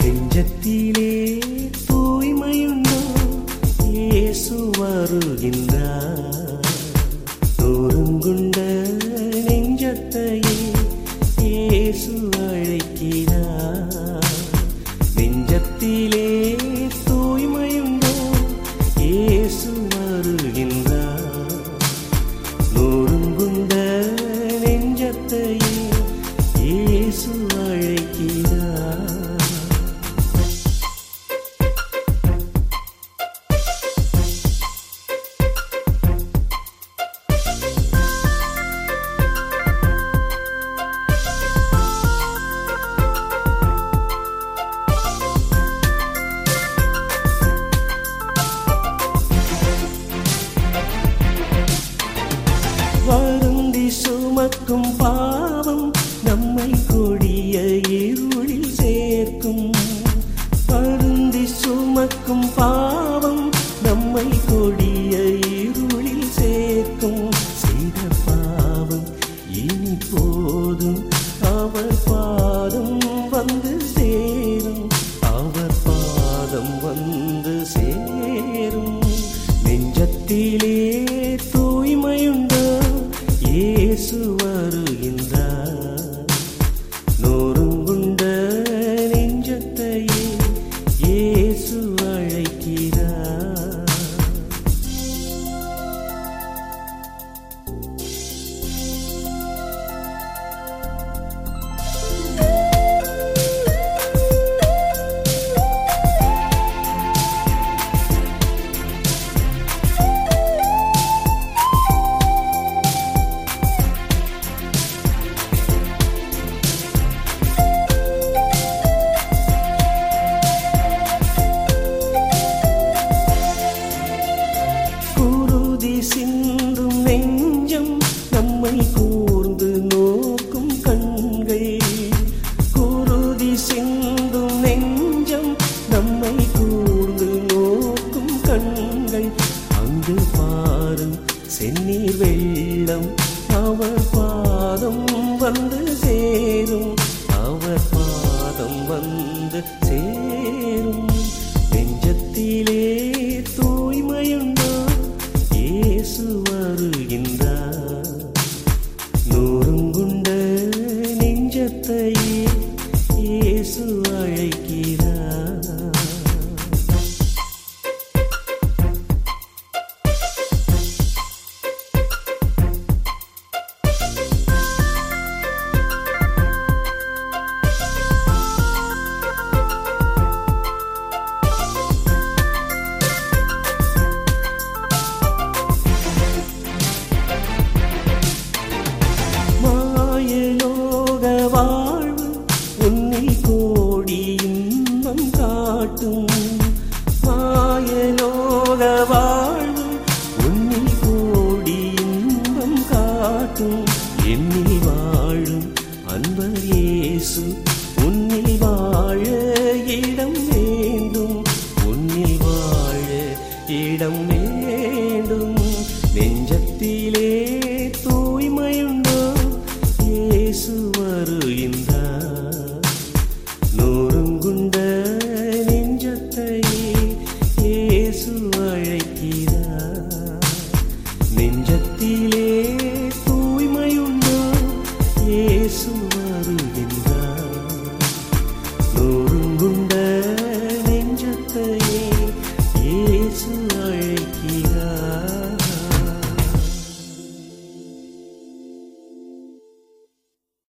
நெஞ்சத்திலே தூய்மையுண்டோ இயேசு வருகின்றார் நொறுங்குண்ட நெஞ்சத்தையே இயேசு அழைக்கிறார் நெஞ்சத்திலே தூய்மையுண்டோ இயேசு வருகின்றார் நொறுங்குண்ட நெஞ்சத்தையே இயேசு அழைக்கிறார் வருந்தி சுமக்கும் பாவம் நம்மை கொடிய இருளில் சேர்க்கும் வருந்தி சுமக்கும் பாவம் நம்மை கொடிய இருளில் சேர்க்கும் செய்த பாவம் இனி போதும் அவர் பாதம் வந்து சேரும் அவர் பாதம் வந்து சேரும் நெஞ்சத்திலே தூய்மையுண்டோ இயேசு வருகின்றார் நொறுங்குண்ட நெஞ்சத்தையே இயேசு அழைக்கிறார் குருதி சிந்தும் நெஞ்சம் நம்மை கூர்ந்து நோக்கும் கண்கள் குருதி சிந்தும் நெஞ்சம் நம்மை கூர்ந்து நோக்கும் கண்கள் அங்கு பாரும் செந்நீர் வெள்ளம் அவர் பாதம் வந்து சேரும் அவர் பாதம் வந்து சேரும் நெஞ்சத்திலே தூய்மையுண்டோ இயேசு வருகின்றார் நூறுங்குண்ட நெஞ்சத்தையே இயேசு அழைக்கிறார்